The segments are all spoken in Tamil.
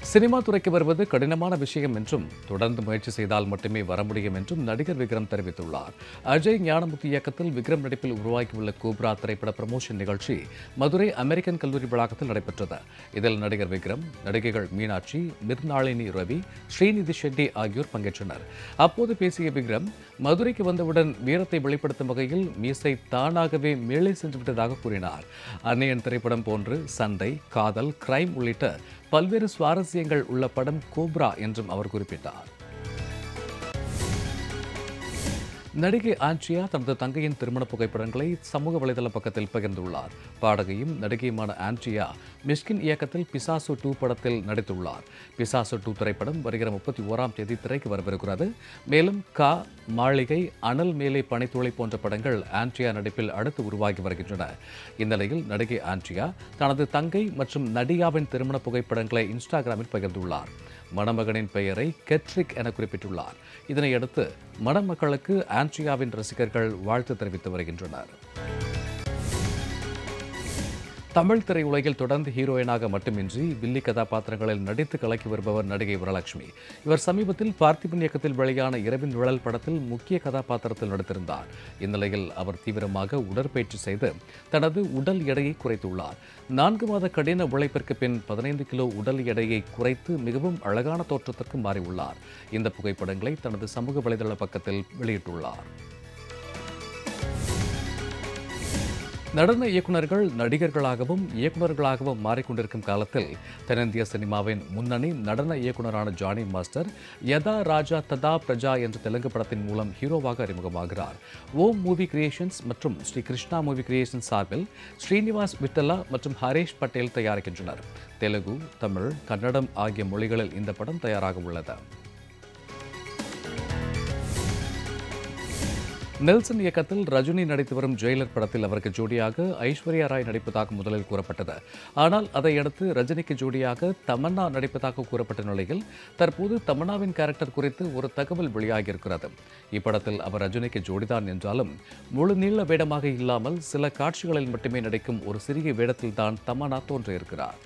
சினிமா துறைக்கு வருவது கடினமான விஷயம் என்றும் தொடர்ந்து முயற்சி செய்தால் மட்டுமே வர முடியும் என்றும் நடிகர் விக்ரம் தெரிவித்துள்ளார் அஜய் ஞானமுத்து இயக்கத்தில் விக்ரம் நடிப்பில் உருவாகியுள்ள கோப்ரா திரைப்பட ப்ரமோஷன் நிகழ்ச்சி மதுரை அமெரிக்கன் கல்லூரி வளாகத்தில் நடைபெற்றது இதில் நடிகர் விக்ரம் நடிகைகள் மீனாட்சி மிர்னாளினி ரவி ஸ்ரீநிதி ஷெட்டி ஆகியோர் பங்கேற்றனர் அப்போது பேசிய விக்ரம் மதுரைக்கு வந்தவுடன் வீரத்தை வெளிப்படுத்தும் வகையில் மீசை தானாகவே மேலே சென்று விட்டதாக கூறினார் அன்னையன் திரைப்படம் போன்று சண்டை காதல் கிரைம் உள்ளிட்ட பல்வேறு சுவாரஸ்யங்கள் உள்ள படம் கோப்ரா என்றும் அவர் குறிப்பிட்டார் நடிகை ஆண்ட்ரியா தனது தங்கையின் திருமண புகைப்படங்களை சமூக வலைதள பக்கத்தில் பகிர்ந்துள்ளார் பாடகையும் நடிகையுமான ஆண்ட்ரியா மிஷ்கின் இயக்கத்தில் பிசாசு டூ படத்தில் நடித்துள்ளார் பிசாசு டூ திரைப்படம் வருகிற முப்பத்தி ஓராம் தேதி திரைக்கு வரவிருக்கிறது மேலும் கா மாளிகை அனல் மேலே பனித்துளை போன்ற படங்கள் ஆண்ட்ரியா நடிப்பில் அடுத்து உருவாகி வருகின்றன இந்நிலையில் நடிகை ஆண்ட்ரியா தனது தங்கை மற்றும் நடிகாவின் திருமண புகைப்படங்களை இன்ஸ்டாகிராமில் பகிர்ந்துள்ளார் மணமகனின் பெயரை கெட்ரிக் என குறிப்பிட்டுள்ளார் இதனையடுத்து மணமக்களுக்கு ஆண்ட்ரியாவின் ரசிகர்கள் வாழ்த்து தெரிவித்து வருகின்றனர் தமிழ் திரையுலகில் தொடர்ந்து ஹீரோயினாக மட்டுமின்றி வில்லி கதாபாத்திரங்களில் நடித்து கலக்கி வருபவர் நடிகை வரலட்சுமி இவர் சமீபத்தில் பார்த்திபன் இயக்கத்தில் வெளியான இரவின் நிழல் படத்தில் முக்கிய கதாபாத்திரத்தில் நடித்திருந்தார் இந்நிலையில் அவர் தீவிரமாக உடற்பயிற்சி செய்து தனது உடல் எடையை குறைத்துள்ளார் நான்கு மாத கடின உழைப்பிற்கு பின் பதினைந்து கிலோ உடல் எடையை குறைத்து மிகவும் அழகான தோற்றத்திற்கு மாறியுள்ளார் இந்த புகைப்படங்களை தனது சமூக வலைதள பக்கத்தில் வெளியிட்டுள்ளார் நடன இயக்குநர்கள் நடிகர்களாகவும் இயக்குநர்களாகவும் மாறிக்கொண்டிருக்கும் காலத்தில் தென்னிந்திய சினிமாவின் முன்னணி நடன இயக்குனரான ஜானி மாஸ்டர் யதா ராஜா ததா பிரஜா என்ற தெலுங்கு படத்தின் மூலம் ஹீரோவாக அறிமுகமாகிறார் ஓம் மூவி கிரியேஷன்ஸ் மற்றும் ஸ்ரீ கிருஷ்ணா மூவி கிரியேஷன்ஸ் சார்பில் ஸ்ரீனிவாஸ் விட்டலா மற்றும் ஹரேஷ் பட்டேல் தயாரிக்கின்றனர் தெலுங்கு தமிழ் கன்னடம் ஆகிய மொழிகளில் இந்த படம் தயாராக உள்ளது நெல்சன் இயக்கத்தில் ரஜினி நடித்து வரும் ஜெயிலர் படத்தில் அவருக்கு ஜோடியாக ஐஸ்வர்யா ராய் நடிப்பதாக முதலில் கூறப்பட்டது ஆனால் அதையடுத்து ரஜினிக்கு ஜோடியாக தமன்னா நடிப்பதாக கூறப்பட்ட நிலையில் தற்போது தமன்னாவின் கேரக்டர் குறித்து ஒரு தகவல் வெளியாகியிருக்கிறது இப்படத்தில் அவர் ரஜினிக்கு ஜோடிதான் என்றாலும் முழு நீள வேடமாக இல்லாமல் சில காட்சிகளில் மட்டுமே நடிக்கும் ஒரு சிறிய வேடத்தில் தான் தமன்னா தோன்றியிருக்கிறார்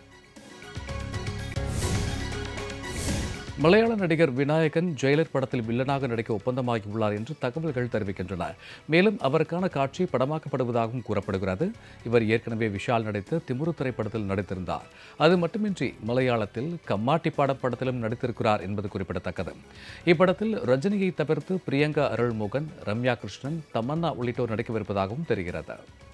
மலையாள நடிகர் விநாயகன் ஜெயிலர் படத்தில் வில்லனாக நடிக்க ஒப்பந்தமாகியுள்ளார் என்று தகவல்கள் தெரிவிக்கின்றன மேலும் அவருக்கான காட்சி படமாக்கப்படுவதாகவும் கூறப்படுகிறது இவர் ஏற்கனவே விஷால் நடித்த திமுரு திரைப்படத்தில் நடித்திருந்தார் அது மட்டுமின்றி மலையாளத்தில் கம்மாட்டி பாடம் படத்திலும் நடித்திருக்கிறார் என்பது குறிப்பிடத்தக்கது இப்படத்தில் ரஜினியை தவிர்த்து பிரியங்கா அருள்மோகன் ரம்யா கிருஷ்ணன் தமன்னா உள்ளிட்டோர் நடிக்கவிருப்பதாகவும் தெரிகிறது